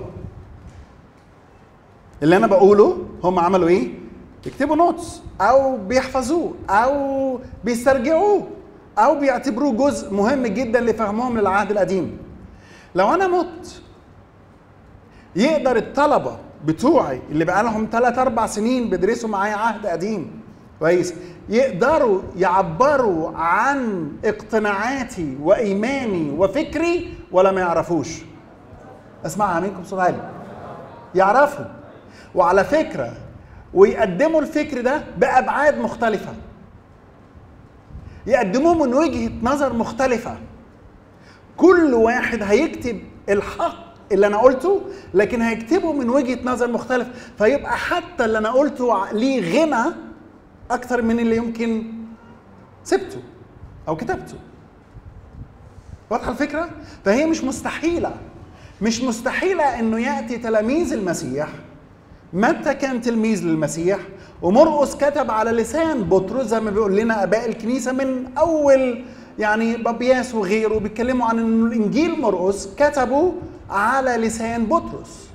اللي انا بقوله هم عملوا ايه يكتبوا نوتس او بيحفظوه او بيسترجعوه او بيعتبروه جزء مهم جدا لفهمهم للعهد القديم لو انا مت يقدر الطلبه بتوعي اللي بقى لهم 3 4 سنين بيدرسوا معايا عهد قديم كويس يقدروا يعبروا عن اقتناعاتي وايماني وفكري ولا ما يعرفوش اسمعها منكم صوت عالي يعرفوا وعلى فكره ويقدموا الفكر ده بابعاد مختلفه يقدموه من وجهه نظر مختلفه كل واحد هيكتب الحق اللي انا قلته لكن هيكتبه من وجهه نظر مختلف فيبقى حتى اللي انا قلته ليه غنى اكتر من اللي يمكن سبته او كتبته واضحه الفكره فهي مش مستحيله مش مستحيله انه ياتي تلاميذ المسيح متى كان تلميذ للمسيح ومرقس كتب على لسان بطرس زي ما بيقول لنا اباء الكنيسه من اول يعني بابياس وغيره بيتكلموا عن ان الانجيل مرقس كتبه على لسان بطرس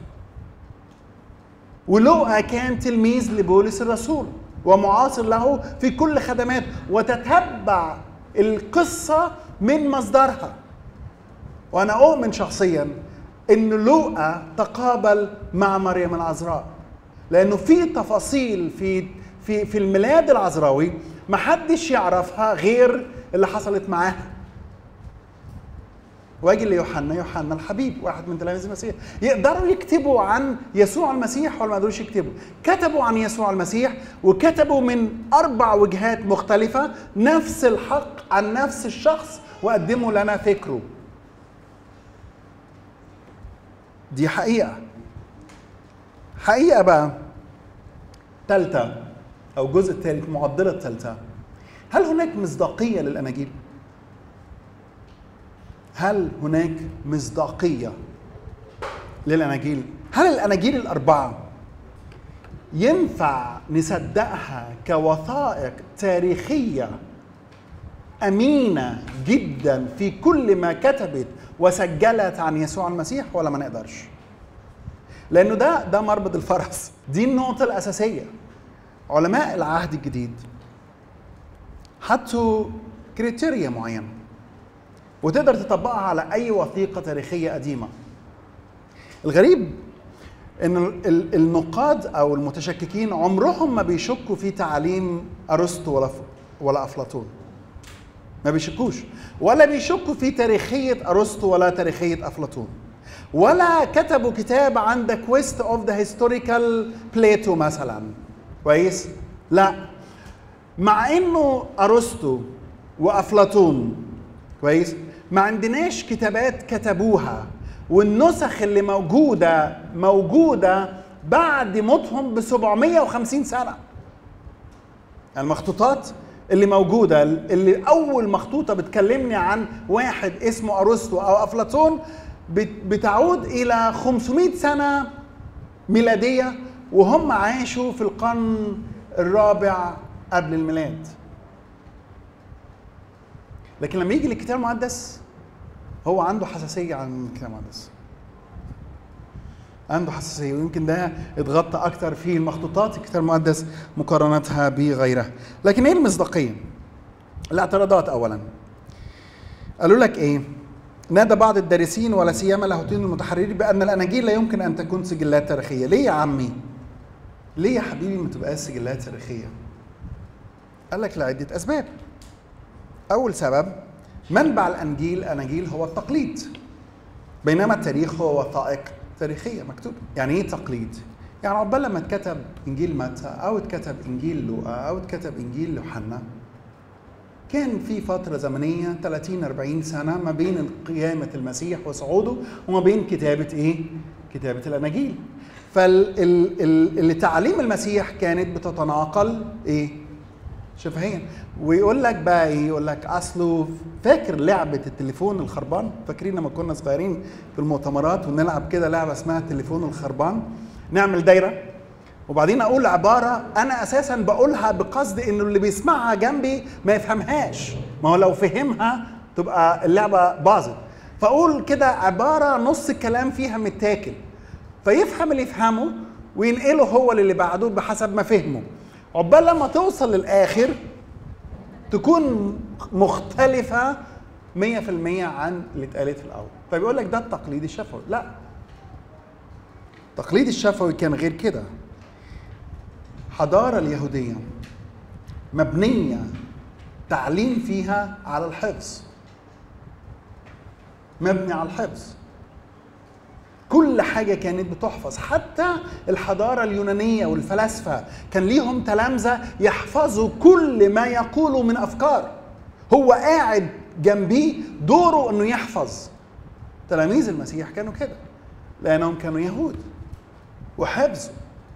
ولوقا كان تلميذ لبولس الرسول ومعاصر له في كل خدماته وتتبع القصة من مصدرها وأنا أؤمن شخصيا أن لوقا تقابل مع مريم العذراء لأنه في تفاصيل في في في الميلاد العذراوي محدش يعرفها غير اللي حصلت معاها واجي ليوحنا يوحنا الحبيب واحد من تلاميذ المسيح يقدروا يكتبوا عن يسوع المسيح ولا ما يقدروش يكتبوا كتبوا عن يسوع المسيح وكتبوا من اربع وجهات مختلفه نفس الحق عن نفس الشخص وقدموا لنا فكره دي حقيقه حقيقه بقى ثالثه او الجزء الثالث المعضله الثالثه هل هناك مصداقيه للاناجيل هل هناك مصداقيه للاناجيل هل الاناجيل الاربعه ينفع نصدقها كوثائق تاريخيه امينه جدا في كل ما كتبت وسجلت عن يسوع المسيح ولا ما نقدرش لانه ده ده مربط الفرس دي النقطه الاساسيه علماء العهد الجديد حطوا كريتيريا معينه وتقدر تطبقها على اي وثيقه تاريخيه قديمه الغريب ان النقاد او المتشككين عمرهم ما بيشكوا في تعاليم ارسطو ولا ولا افلاطون ما بيشكوش ولا بيشكوا في تاريخيه ارسطو ولا تاريخيه افلاطون ولا كتبوا كتاب عن ذا كويست اوف ذا هيستوريكال بليتو مثلا كويس لا مع انه ارسطو وافلاطون كويس ما عندناش كتابات كتبوها والنسخ اللي موجوده موجوده بعد موتهم ب 750 سنه المخطوطات اللي موجوده اللي اول مخطوطه بتكلمني عن واحد اسمه ارسطو او افلاطون بتعود الى 500 سنه ميلاديه وهم عاشوا في القرن الرابع قبل الميلاد لكن لما يجي للكتاب المقدس هو عنده حساسيه عن الكتاب المقدس عنده حساسيه ويمكن ده اتغطى اكتر في المخطوطات الكتاب المقدس مقارنتها بغيرها لكن ايه المصداقيه الاعتراضات اولا قالوا لك ايه نادى بعض الدارسين ولا سيما اللاهوتيين المتحررين بان الاناجيل لا يمكن ان تكون سجلات تاريخيه ليه يا عمي ليه يا حبيبي ما تبقاش سجلات تاريخيه قال لك لعده اسباب اول سبب منبع الانجيل اناجيل هو التقليد بينما التاريخ هو وثائق تاريخيه مكتوبه يعني ايه تقليد يعني عقبال لما اتكتب انجيل متى او اتكتب انجيل لوقا او اتكتب انجيل يوحنا كان في فتره زمنيه 30 40 سنه ما بين قيامه المسيح وصعوده وما بين كتابه ايه كتابه الاناجيل فاللي تعاليم المسيح كانت بتتناقل ايه شفهيا ويقول لك بقى ايه يقول لك اصله فاكر لعبه التليفون الخربان فاكرين لما كنا صغيرين في المؤتمرات ونلعب كده لعبه اسمها التليفون الخربان نعمل دايره وبعدين اقول عباره انا اساسا بقولها بقصد انه اللي بيسمعها جنبي ما يفهمهاش ما هو لو فهمها تبقى اللعبه باظت فاقول كده عباره نص الكلام فيها متاكل فيفهم اللي يفهمه وينقله هو للي بعده بحسب ما فهمه عقبال لما توصل للاخر تكون مختلفة 100% عن اللي اتقالت في الأول فبيقول لك ده التقليد الشفوي لا التقليد الشفوي كان غير كده حضارة اليهودية مبنية تعليم فيها على الحفظ مبني على الحفظ كل حاجة كانت بتحفظ حتى الحضارة اليونانية والفلاسفة كان ليهم تلامذة يحفظوا كل ما يقولوا من أفكار هو قاعد جنبيه دوره انه يحفظ تلاميذ المسيح كانوا كده لانهم كانوا يهود وحفظوا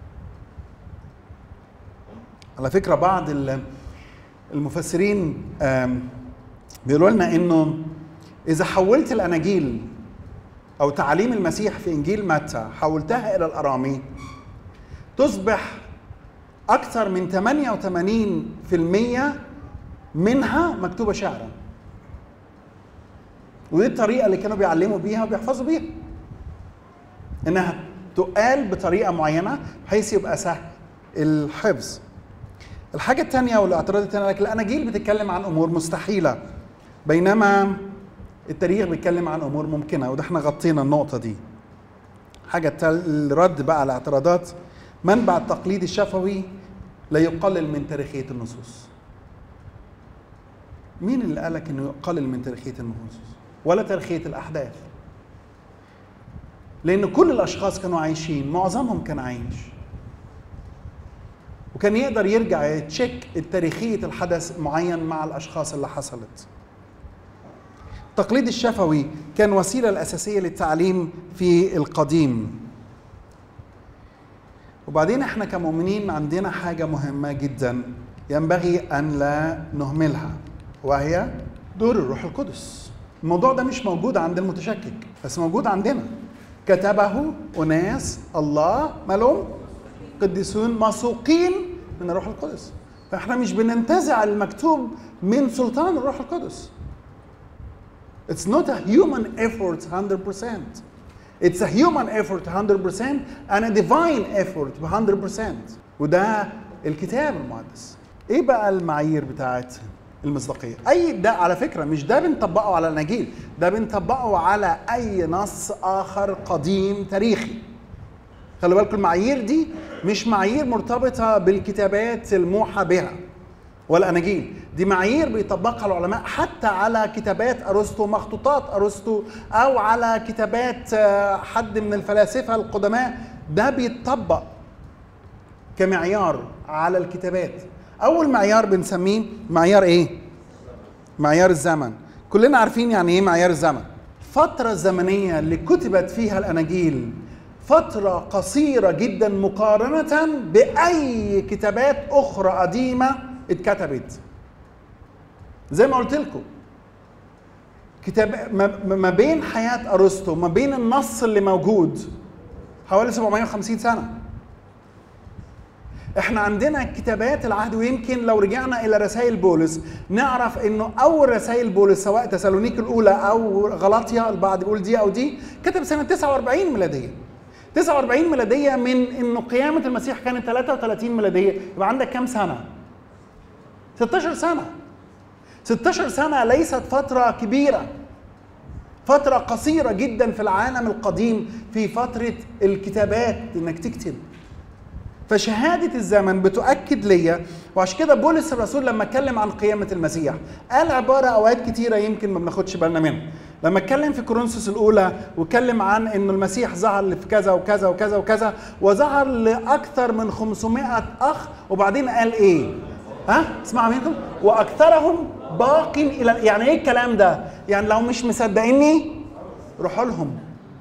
على فكره بعض المفسرين بيقولوا لنا انه اذا حولت الاناجيل او تعاليم المسيح في انجيل متى حولتها الى الارامي تصبح اكثر من 88% منها مكتوبه شعرا ودي الطريقه اللي كانوا بيعلموا بيها وبيحفظوا بيها انها تقال بطريقه معينه بحيث يبقى سهل الحفظ الحاجه الثانيه والاعتراض الثاني لك الاناجيل بتتكلم عن امور مستحيله بينما التاريخ بيتكلم عن امور ممكنه وده احنا غطينا النقطه دي حاجه الرد بقى على الاعتراضات منبع التقليد الشفوي لا يقلل من تاريخيه النصوص مين اللي قالك انه يقلل من تاريخيه النصوص ولا تاريخيه الاحداث لان كل الاشخاص كانوا عايشين معظمهم كان عايش وكان يقدر يرجع يتشيك تاريخيه الحدث معين مع الاشخاص اللي حصلت التقليد الشفوي كان وسيله الاساسيه للتعليم في القديم وبعدين احنا كمؤمنين عندنا حاجه مهمه جدا ينبغي ان لا نهملها وهي دور الروح القدس الموضوع ده مش موجود عند المتشكك بس موجود عندنا كتبه أناس الله مالهم قديسون مسوقين من الروح القدس فاحنا مش بننتزع المكتوب من سلطان الروح القدس It's not a human effort 100%. It's a human effort 100% and a divine effort 100%. وده الكتاب المقدس. ايه بقى المعايير بتاعت المصداقية؟ أي ده على فكرة مش ده بنطبقه على الأناجيل، ده بنطبقه على أي نص آخر قديم تاريخي. خلي بالكم المعايير دي مش معايير مرتبطة بالكتابات الموحى بها. والاناجيل دي معايير بيطبقها العلماء حتى على كتابات ارسطو مخطوطات ارسطو او على كتابات حد من الفلاسفه القدماء ده بيتطبق كمعيار على الكتابات اول معيار بنسميه معيار ايه معيار الزمن كلنا عارفين يعني ايه معيار الزمن الفتره الزمنيه اللي كتبت فيها الاناجيل فتره قصيره جدا مقارنه باي كتابات اخرى قديمه اتكتبت زي ما قلت لكم كتاب ما بين حياة أرسطو ما بين النص اللي موجود حوالي 750 سنة احنا عندنا كتابات العهد ويمكن لو رجعنا الى رسائل بولس نعرف انه اول رسائل بولس سواء تسالونيك الاولى او غلاطيا البعض بيقول دي او دي كتب سنه 49 ميلاديه 49 ميلاديه من انه قيامه المسيح كانت 33 ميلاديه يبقى عندك كام سنه 16 سنه 16 سنه ليست فتره كبيره فتره قصيره جدا في العالم القديم في فتره الكتابات انك تكتب فشهادة الزمن بتؤكد ليا وعشان كده بولس الرسول لما اتكلم عن قيامة المسيح قال عبارة أوقات كتيرة يمكن ما بناخدش بالنا منها لما اتكلم في كورنثوس الأولى واتكلم عن إن المسيح ظهر في كذا وكذا وكذا وكذا وظهر لأكثر من 500 أخ وبعدين قال إيه؟ ها؟ اسمعوا منكم وأكثرهم باق إلى يعني إيه الكلام ده؟ يعني لو مش مصدقيني روحوا لهم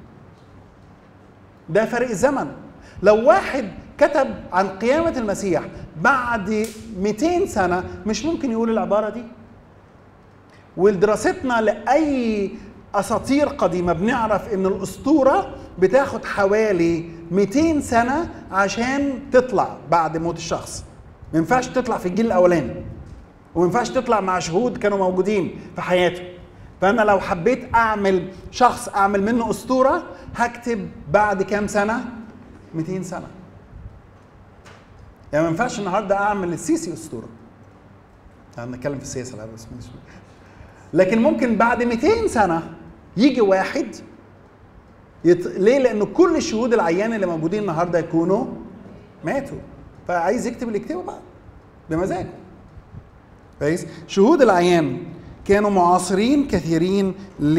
ده فرق الزمن لو واحد كتب عن قيامة المسيح بعد 200 سنة مش ممكن يقول العبارة دي ودراستنا لأي أساطير قديمة بنعرف إن الأسطورة بتاخد حوالي 200 سنة عشان تطلع بعد موت الشخص ما ينفعش تطلع في الجيل الأولاني وما ينفعش تطلع مع شهود كانوا موجودين في حياته فأنا لو حبيت أعمل شخص أعمل منه أسطورة هكتب بعد كام سنة 200 سنة يعني ما ينفعش النهارده اعمل السيسي اسطوره انا بنتكلم في السياسه لا بس مش لكن ممكن بعد 200 سنه يجي واحد يت... ليه؟ لأن كل الشهود العيان اللي موجودين النهارده يكونوا ماتوا فعايز يكتب اللي يكتبه بقى بمزاجه كويس؟ شهود العيان كانوا معاصرين كثيرين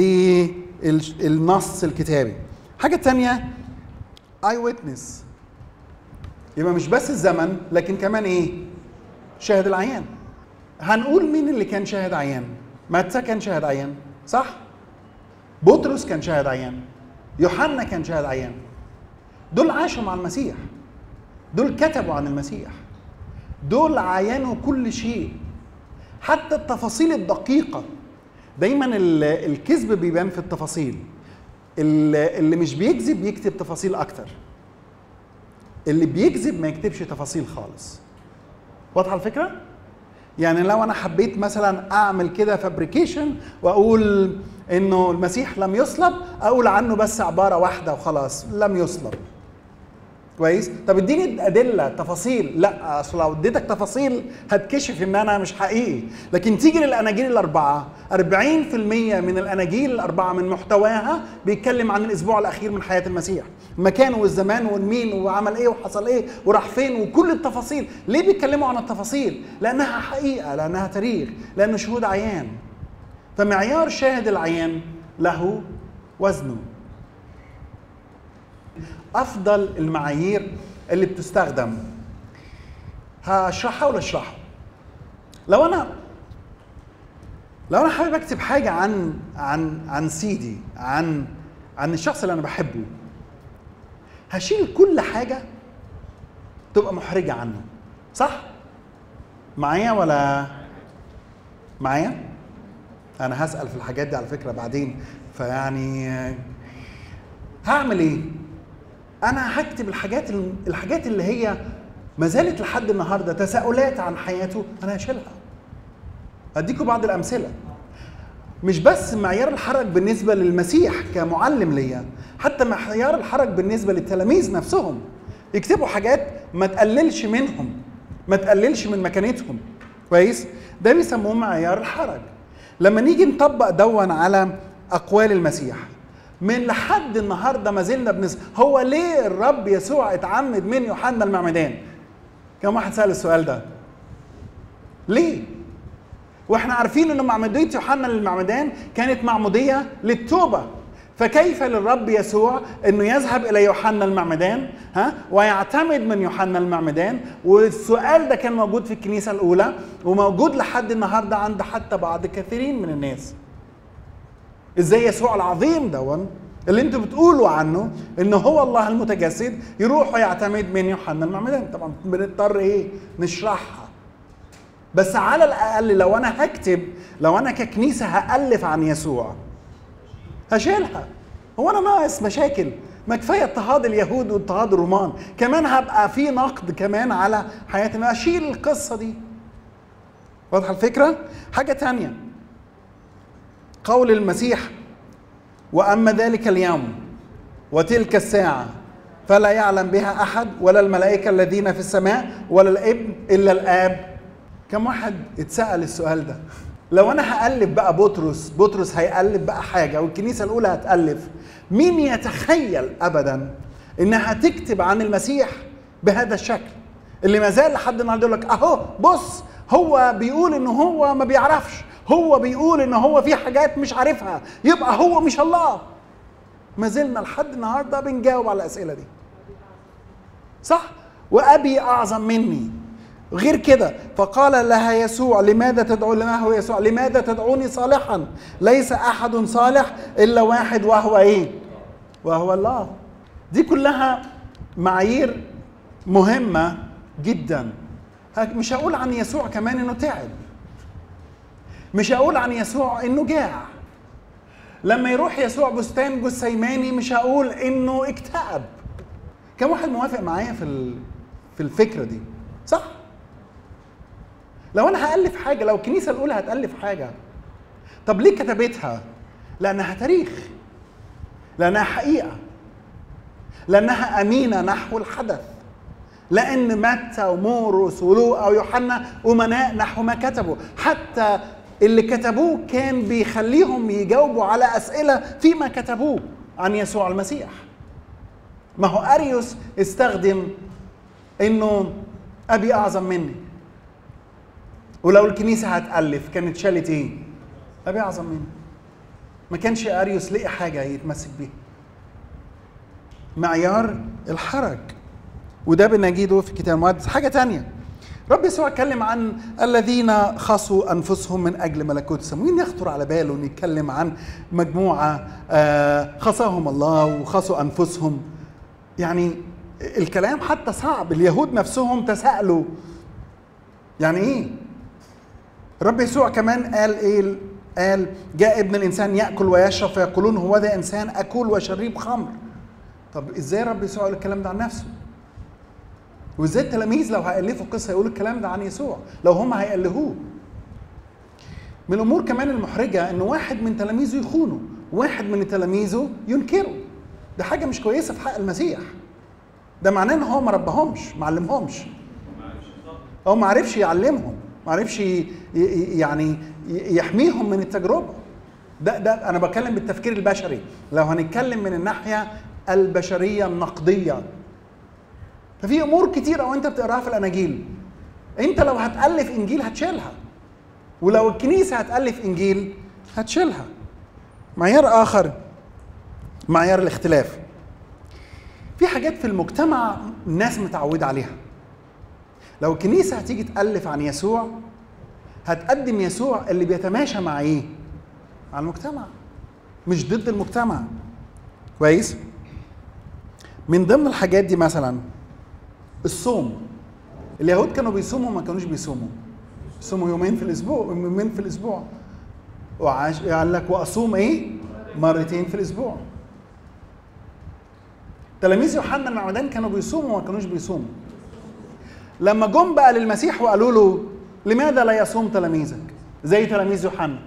للنص الكتابي حاجة تانية اي ويتنس يبقى مش بس الزمن لكن كمان ايه شاهد العيان هنقول مين اللي كان شاهد عيان متى كان شاهد عيان صح بطرس كان شاهد عيان يوحنا كان شاهد عيان دول عاشوا مع المسيح دول كتبوا عن المسيح دول عاينوا كل شيء حتى التفاصيل الدقيقة دايما الكذب بيبان في التفاصيل اللي مش بيكذب يكتب تفاصيل أكتر اللي بيكذب ما يكتبش تفاصيل خالص واضحه الفكره يعني لو انا حبيت مثلا اعمل كده فابريكيشن واقول انه المسيح لم يصلب اقول عنه بس عباره واحده وخلاص لم يصلب كويس طب اديني ادله تفاصيل لا اصل لو اديتك تفاصيل هتكشف ان انا مش حقيقي لكن تيجي للاناجيل الاربعه 40% من الاناجيل الاربعه من محتواها بيتكلم عن الاسبوع الاخير من حياه المسيح المكان والزمان والمين وعمل ايه وحصل ايه وراح فين وكل التفاصيل ليه بيتكلموا عن التفاصيل لانها حقيقه لانها تاريخ لانه شهود عيان فمعيار شاهد العيان له وزنه افضل المعايير اللي بتستخدم هشرحها ولا اشرحها لو انا لو انا حابب اكتب حاجه عن عن عن سيدي عن عن الشخص اللي انا بحبه هشيل كل حاجه تبقى محرجه عنه صح معايا ولا معايا انا هسال في الحاجات دي على فكره بعدين فيعني هعمل ايه انا هكتب الحاجات الحاجات اللي هي ما زالت لحد النهارده تساؤلات عن حياته انا هشيلها اديكم بعض الامثله مش بس معيار الحرج بالنسبه للمسيح كمعلم ليا حتى معيار الحرج بالنسبه للتلاميذ نفسهم يكتبوا حاجات ما تقللش منهم ما تقللش من مكانتهم كويس ده بيسموه معيار الحرج لما نيجي نطبق دون على اقوال المسيح من لحد النهارده ما زلنا بنس هو ليه الرب يسوع اتعمد من يوحنا المعمدان كم واحد سال السؤال ده ليه واحنا عارفين ان معموديه يوحنا للمعمدان كانت معموديه للتوبه فكيف للرب يسوع انه يذهب الى يوحنا المعمدان ها ويعتمد من يوحنا المعمدان والسؤال ده كان موجود في الكنيسه الاولى وموجود لحد النهارده عند حتى بعض كثيرين من الناس ازاي يسوع العظيم دون اللي انتوا بتقولوا عنه ان هو الله المتجسد يروح ويعتمد من يوحنا المعمدان طبعا بنضطر ايه نشرحها بس على الاقل لو انا هكتب لو انا ككنيسه هالف عن يسوع هشيلها هو انا ناقص مشاكل ما كفايه اضطهاد اليهود واضطهاد الرومان كمان هبقى في نقد كمان على حياتنا اشيل القصه دي واضحه الفكره حاجه تانية قول المسيح واما ذلك اليوم وتلك الساعه فلا يعلم بها احد ولا الملائكه الذين في السماء ولا الابن الا الاب كم واحد اتسال السؤال ده لو انا هالف بقى بطرس بطرس هيالف بقى حاجه والكنيسه الاولى هتالف مين يتخيل ابدا انها تكتب عن المسيح بهذا الشكل اللي ما زال لحد النهارده يقول لك اهو بص هو بيقول ان هو ما بيعرفش هو بيقول ان هو في حاجات مش عارفها يبقى هو مش الله ما زلنا لحد النهارده بنجاوب على الاسئله دي صح وابي اعظم مني غير كده فقال لها يسوع لماذا تدعون ما هو يسوع لماذا تدعوني صالحا ليس احد صالح الا واحد وهو ايه وهو الله دي كلها معايير مهمه جدا مش هقول عن يسوع كمان انه تعب مش هقول عن يسوع انه جاع لما يروح يسوع بستان جثيماني مش هقول انه اكتئب كم واحد موافق معايا في في الفكره دي صح لو انا هالف حاجه لو الكنيسه الاولى هتالف حاجه طب ليه كتبتها لانها تاريخ لانها حقيقه لانها امينه نحو الحدث لان متى ومورس ولوقا ويوحنا امناء نحو ما كتبوا حتى اللي كتبوه كان بيخليهم يجاوبوا على اسئله فيما كتبوه عن يسوع المسيح ما هو اريوس استخدم انه ابي اعظم مني ولو الكنيسه هتالف كانت شالت ايه ابي اعظم مني ما كانش اريوس لقي حاجه يتمسك بيها معيار الحرج وده بنجده في الكتاب المقدس حاجه تانية رب يسوع اتكلم عن الذين خصوا انفسهم من اجل ملكوت السماء مين يخطر على باله ان يتكلم عن مجموعه خصاهم الله وخصوا انفسهم يعني الكلام حتى صعب اليهود نفسهم تساءلوا يعني ايه رب يسوع كمان قال ايه قال جاء ابن الانسان ياكل ويشرب فيقولون هو ذا انسان اكل وشريب خمر طب ازاي رب يسوع يقول الكلام ده عن نفسه وازاي التلاميذ لو هيألفوا قصه يقولوا الكلام ده عن يسوع لو هم هيألهوه من الامور كمان المحرجه ان واحد من تلاميذه يخونه واحد من تلاميذه ينكره ده حاجه مش كويسه في حق المسيح ده معناه ان هو ما ربهمش ما علمهمش هو ما عرفش يعلمهم ما عرفش يعني يحميهم من التجربه ده ده انا بتكلم بالتفكير البشري لو هنتكلم من الناحيه البشريه النقديه ففي امور كتيره وانت بتقراها في الاناجيل انت لو هتالف انجيل هتشيلها ولو الكنيسه هتالف انجيل هتشيلها معيار اخر معيار الاختلاف في حاجات في المجتمع الناس متعوده عليها لو الكنيسه هتيجي تالف عن يسوع هتقدم يسوع اللي بيتماشى مع ايه مع المجتمع مش ضد المجتمع كويس من ضمن الحاجات دي مثلا الصوم اليهود كانوا بيصوموا ما كانوش بيصوموا بيصوموا يومين في الاسبوع يومين في الاسبوع وعاش قال لك واصوم ايه مرتين في الاسبوع تلاميذ يوحنا المعمدان كانوا بيصوموا وما كانوش بيصوموا لما جم بقى للمسيح وقالوا له لماذا لا يصوم تلاميذك زي تلاميذ يوحنا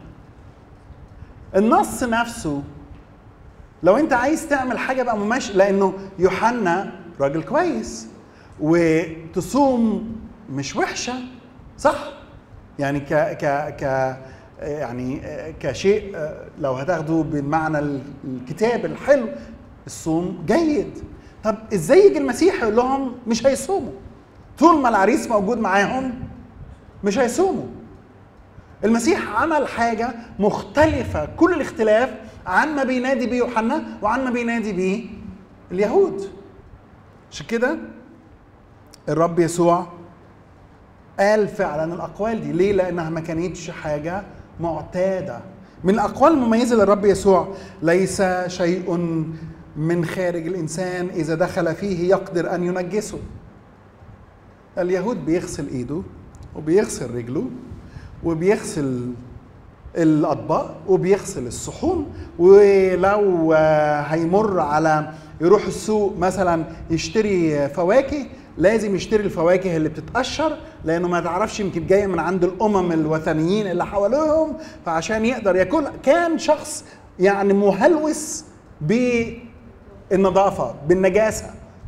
النص نفسه لو انت عايز تعمل حاجه بقى مماشي لانه يوحنا راجل كويس وتصوم مش وحشه صح يعني ك ك ك يعني كشيء لو هتاخده بالمعنى الكتاب الحلو الصوم جيد طب ازاي يجي المسيح يقول لهم مش هيصوموا طول ما العريس موجود معاهم مش هيصوموا المسيح عمل حاجه مختلفه كل الاختلاف عن ما بينادي بيه يوحنا وعن ما بينادي بيه اليهود عشان كده الرب يسوع قال فعلا الاقوال دي ليه لانها ما كانتش حاجه معتاده من الاقوال المميزه للرب يسوع ليس شيء من خارج الانسان اذا دخل فيه يقدر ان ينجسه اليهود بيغسل ايده وبيغسل رجله وبيغسل الاطباق وبيغسل الصحون ولو هيمر على يروح السوق مثلا يشتري فواكه لازم يشتري الفواكه اللي بتتقشر لانه ما تعرفش يمكن جايه من عند الامم الوثنيين اللي حواليهم فعشان يقدر ياكل كان شخص يعني مهلوس بالنظافه بالنجاسه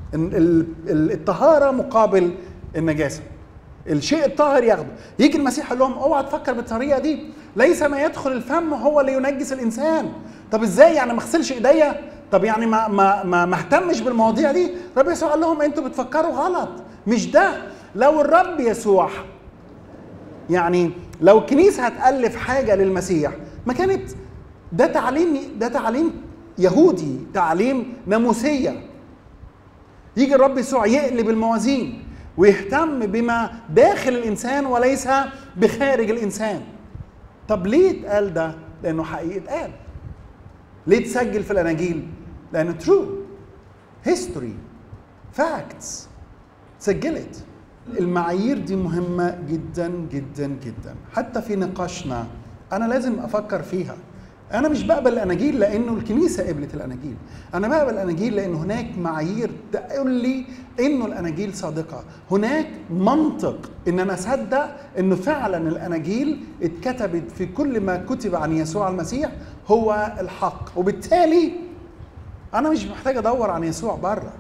ال- ال- ال- الطهاره مقابل النجاسه الشيء الطاهر ياخده يجي المسيح يقول لهم اوعى تفكر بالطريقه دي ليس ما يدخل الفم هو اللي ينجس الانسان طب ازاي يعني ما اغسلش ايديا طب يعني ما ما ما ما اهتمش بالمواضيع دي رب يسوع قال لهم انتوا بتفكروا غلط مش ده لو الرب يسوع يعني لو الكنيسه هتالف حاجه للمسيح ما كانت ده تعليم ده تعليم يهودي تعليم ناموسيه يجي الرب يسوع يقلب الموازين ويهتم بما داخل الانسان وليس بخارج الانسان طب ليه اتقال ده لانه حقيقي اتقال ليه تسجل في الاناجيل لانه ترو هيستوري فاكتس سجلت المعايير دي مهمة جدا جدا جدا حتى في نقاشنا أنا لازم أفكر فيها أنا مش بقبل الأناجيل لأنه الكنيسة قبلت الأناجيل أنا بقبل الأناجيل لأن هناك معايير تقول لي إنه الأناجيل صادقة هناك منطق إن أنا أصدق إنه فعلا الأناجيل اتكتبت في كل ما كتب عن يسوع المسيح هو الحق وبالتالي أنا مش محتاج أدور عن يسوع بره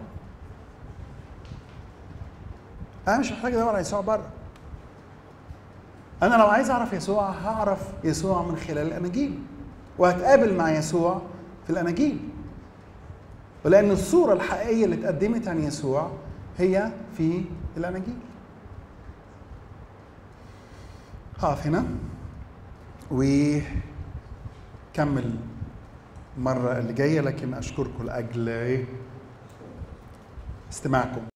انا مش محتاج ادور على يسوع بره انا لو عايز اعرف يسوع هعرف يسوع من خلال الاناجيل وهتقابل مع يسوع في الاناجيل ولان الصوره الحقيقيه اللي اتقدمت عن يسوع هي في الاناجيل هقف هنا وكمل المره اللي جايه لكن اشكركم لاجل استماعكم